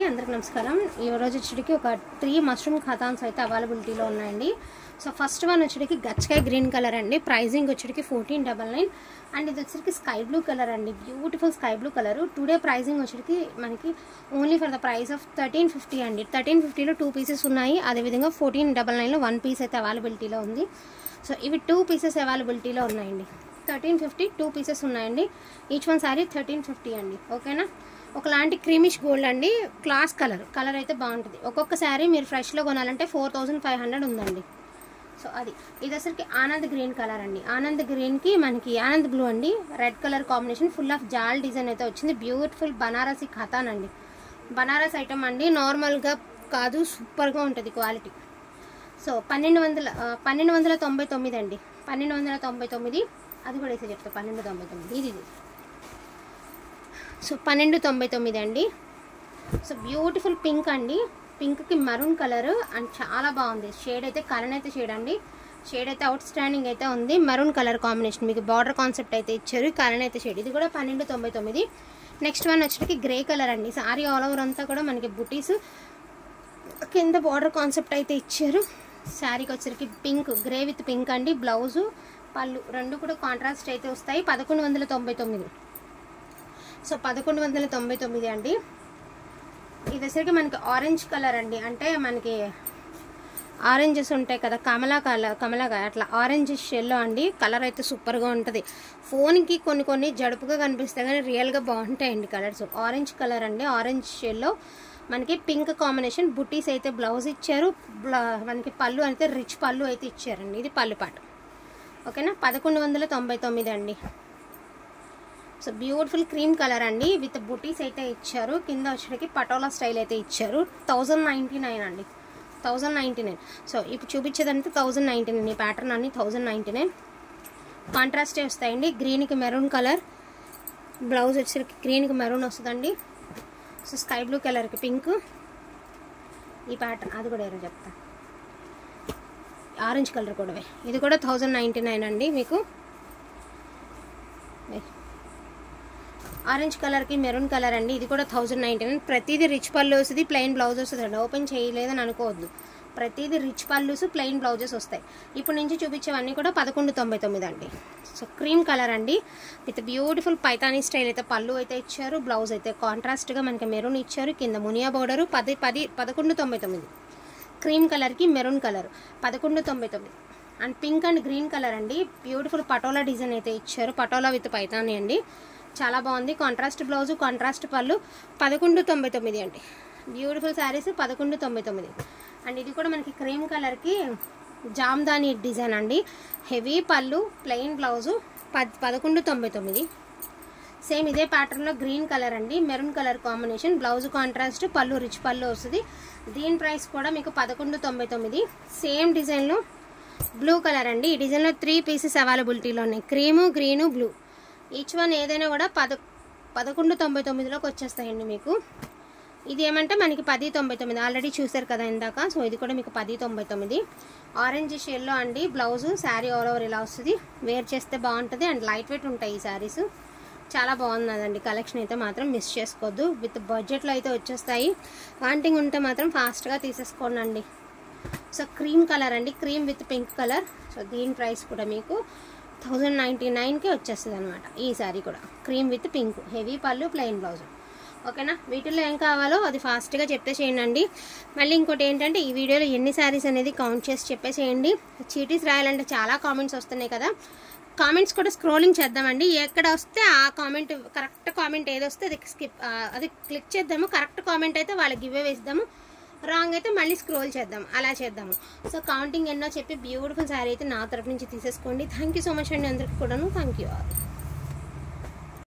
అందరికి నమస్కారం ఈ రోజు వచ్చేటికి ఒక త్రీ మష్రూమ్ ఖతాన్స్ అయితే అవైలబిలిటీలో ఉన్నాయండి సో ఫస్ట్ వన్ వచ్చేటికి గచ్చకాయ గ్రీన్ కలర్ అండి ప్రైజింగ్ వచ్చేటికి ఫోర్టీన్ డబల్ నైన్ అండ్ ఇది వచ్చేటికి స్కై బ్లూ కలర్ అండి beautiful sky blue colour today pricing వచ్చేటికి మనకి only for the price of thirteen fifty అండి థర్టీన్ ఫిఫ్టీలో టూ పీసెస్ ఉన్నాయి అదేవిధంగా ఫోర్టీన్ డబల్ నైన్లో వన్ పీస్ అయితే అవైలబిలిటీలో ఉంది సో ఇవి టూ పీసెస్ అవైలబిలిటీలో ఉన్నాయండి థర్టీన్ ఫిఫ్టీ టూ పీసెస్ ఉన్నాయండి each one sari thirteen fifty అండి ఓకేనా ఒకలాంటి క్రీమిష్ గోల్డ్ అండి క్లాస్ కలర్ కలర్ అయితే బాగుంటుంది ఒక్కొక్క శారీ మీరు ఫ్రెష్లో కొనాలంటే ఫోర్ థౌజండ్ ఫైవ్ హండ్రెడ్ ఉందండి సో అది ఇది అసలుకి ఆనంద్ గ్రీన్ కలర్ అండి ఆనంద్ గ్రీన్కి మనకి ఆనంద్ బ్లూ అండి red colour combination full of జాల్ డిజైన్ అయితే వచ్చింది బ్యూటిఫుల్ బనారసి ఖతాన్ అండి బనారస్ ఐటమ్ అండి నార్మల్గా కాదు సూపర్గా ఉంటుంది క్వాలిటీ సో పన్నెండు వందల ఆ, పన్నెండు వందల తొంభై తొమ్మిది అండి పన్నెండు వందల తొంభై తొమ్మిది అది కూడా వేసే చెప్తా పన్నెండు తొంభై తొమ్మిది ఇది ఇది సో పన్నెండు తొంభై తొమ్మిది అండి సో బ్యూటిఫుల్ పింక్ అండి పింక్కి మరూన్ కలర్ అండ్ చాలా బాగుంది షేడ్ అయితే కలర్ అయితే షేడ్ అండి షేడ్ అయితే అవుట్ స్టాండింగ్ అయితే ఉంది మరూన్ కలర్ కాంబినేషన్ మీకు బార్డర్ కాన్సెప్ట్ అయితే ఇచ్చారు కలర్ అయితే షేడ్ ఇది కూడా పన్నెండు తొంభై తొమ్మిది నెక్స్ట్ వన్ వచ్చేటికి గ్రే కలర్ అండి సారీ ఆల్ ఓవర్ అంతా కూడా మనకి బుటీస్ కింద బార్డర్ కాన్సెప్ట్ అయితే ఇచ్చారు శారీకి వచ్చరికి పింక్ గ్రే విత్ పింక్ అండి బ్లౌజు పళ్ళు రెండు కూడా కాంట్రాస్ట్ అయితే వస్తాయి పదకొండు వందల తొంభై తొమ్మిది సో పదకొండు వందల తొంభై తొమ్మిది అండి ఇది వచ్చరికి మనకి ఆరెంజ్ కలర్ అండి అంటే మనకి ఆరెంజెస్ ఉంటాయి కదా కమలా కలర్ కమలాకాయ అట్లా ఆరెంజ్ షెల్లో అండి కలర్ అయితే సూపర్గా ఉంటుంది ఫోన్కి కొన్ని కొన్ని జడుపుగా కనిపిస్తాయి కానీ రియల్గా బాగుంటాయండి కలర్స్ ఆరెంజ్ కలర్ అండి ఆరెంజ్ షెల్లో మనకి పింక్ కాంబినేషన్ బుటీస్ అయితే బ్లౌజ్ ఇచ్చారు బ్ల- మనకి పళ్ళు అయితే రిచ్ పళ్ళు అయితే ఇచ్చారండి ఇది పళ్ళు పాట ఓకేనా పదకొండు వందల తొంభై తొమ్మిది అండి సో బ్యూటిఫుల్ క్రీమ్ కలర్ అండి విత్ బుటీస్ అయితే ఇచ్చారు కింద వచ్చేటికి పటోలా స్టైల్ అయితే ఇచ్చారు థౌజండ్ నైంటీ నైన్ అండి థౌజండ్ నైంటీ నైన్ సో ఇప్పుడు చూపించేదంటే థౌజండ్ నైంటీ నైన్ ఈ ప్యాటర్న్ అన్ని థౌజండ్ నైంటీ నైన్ కాంట్రాస్టే వస్తాయండి గ్రీన్కి మెరూన్ కలర్ బ్లౌజ్ వచ్చేసరికి గ్రీన్కి మెరూన్ వస్తుందండి సో స్కై బ్లూ కలర్కి పింక్ ఈ ప్యాటర్న్ అది కూడా ఎవరో చెప్తా ఆరెంజ్ కలర్ కూడా ఇది కూడా థౌజండ్ నైంటీ నైన్ అండి మీకు వే. ఆరెంజ్ కలర్కి మెరూన్ కలర్ అండి ఇది కూడా థౌజండ్ నైంటీ నైన్ ప్రతిదీ రిచ్ పళ్ళు వస్తుంది ప్లెయిన్ బ్లౌజ్ వస్తుంది అండి ఓపెన్ చేయలేదని అనుకోవద్దు ప్రతిదీ రిచ్ పళ్ళుస్ ప్లెయిన్ బ్లౌజెస్ వస్తాయి ఇప్పుడు నుంచి చూపించేవన్నీ కూడా పదకొండు తొంభై తొమ్మిది అండి సో క్రీమ్ కలర్ అండి విత్ బ్యూటిఫుల్ పైతానీ స్టైల్ అయితే పళ్ళు అయితే ఇచ్చారు బ్లౌజ్ అయితే కాంట్రాస్ట్గా మనకి మెరూన్ ఇచ్చారు కింద మునియా బోర్డరు పది పది పదకొండు తొంభై తొమ్మిది క్రీమ్ కలర్కి మెరూన్ కలర్ పదకొండు తొంభై తొమ్మిది and pink and green colour అండి బ్యూటిఫుల్ పటోలా డిజైన్ అయితే ఇచ్చారు పటోలా విత్ పైతాని అండి చాలా బాగుంది కాంట్రాస్ట్ బ్లౌజ్ కాంట్రాస్ట్ పళ్ళు పదకొండు తొంభై తొమ్మిది అండి బ్యూటిఫుల్ శారీస్ పదకొండు తొంభై తొమ్మిది అండ్ ఇది కూడా మనకి క్రీమ్ కలర్కి జామ్దాని డిజైన్ అండి హెవీ పళ్ళు ప్లెయిన్ బ్లౌజు పద్ పదకొండు తొంభై తొమ్మిది సేమ్ ఇదే ప్యాటర్న్లో గ్రీన్ కలర్ అండి maroon colour combination blouse contrast పళ్ళు రిచ్ పళ్ళు వస్తుంది దీని ప్రైస్ కూడా మీకు పదకొండు తొంభై తొమ్మిది సేమ్ డిజైన్లో బ్లూ కలర్ అండి ఈ డిజైన్లో త్రీ పీసెస్ అవైలబిలిటీలో ఉన్నాయి cream green blue each one ఏదైనా కూడా పద పదకొండు తొంభై తొమ్మిదిలోకి వచ్చేస్తాయండి మీకు ఇది ఏమంటే మనకి పది తొంభై తొమ్మిది ఆల్రెడీ చూసారు కదా ఇందాక సో ఇది కూడా మీకు పది తొంభై తొమ్మిది ఆరెంజ్ షేడ్లో అండి బ్లౌజ్ శారీ ఆల్ ఓవర్ ఇలా వస్తుంది వేర్ చేస్తే బాగుంటుంది అండ్ లైట్ వెయిట్ ఉంటాయి ఈ శారీస్ చాలా బాగున్నదండి కలెక్షన్ అయితే మాత్రం మిస్ చేసుకోవద్దు విత్ బడ్జెట్లో అయితే వచ్చేస్తాయి వాంటింగ్ ఉంటే మాత్రం ఫాస్ట్గా తీసేసుకోండి అండి సో క్రీమ్ కలర్ అండి cream with pink colour so దీని ప్రైస్ కూడా మీకు థౌజండ్ నైంటీ నైన్కి వచ్చేస్తుంది అనమాట ఈ శారీ కూడా క్రీమ్ విత్ పింక్ హెవీ పళ్ళు ప్లెయిన్ బ్లౌజ్ ఓకేనా వీటిల్లో ఏం కావాలో అది ఫాస్ట్గా చెప్పేసేయండి మళ్ళీ ఇంకోటి ఏంటంటే ఈ వీడియోలో ఎన్ని శారీస్ అనేది కౌంట్ చేసి చెప్పేసేయండి చీటీస్ రాయాలంటే చాలా కామెంట్స్ వస్తున్నాయి కదా కామెంట్స్ కూడా స్క్రోలింగ్ చేద్దామండి ఎక్కడ వస్తే ఆ కామెంట్ కరెక్ట్ కామెంట్ ఏది వస్తే అది స్కిప్ అది క్లిక్ చేద్దాము కరెక్ట్ కామెంట్ అయితే వాళ్ళకి గివ్ వేద్దాము రాంగ్ అయితే మళ్ళీ స్క్రోల్ చేద్దాం అలా చేద్దాము సో కౌంటింగ్ ఎన్నో చెప్పి బ్యూటిఫుల్ శారీ అయితే నా తరపు నుంచి తీసేసుకోండి థ్యాంక్ యూ సో మచ్ అండి అందరికి కూడాను థ్యాంక్ యూ ఆల్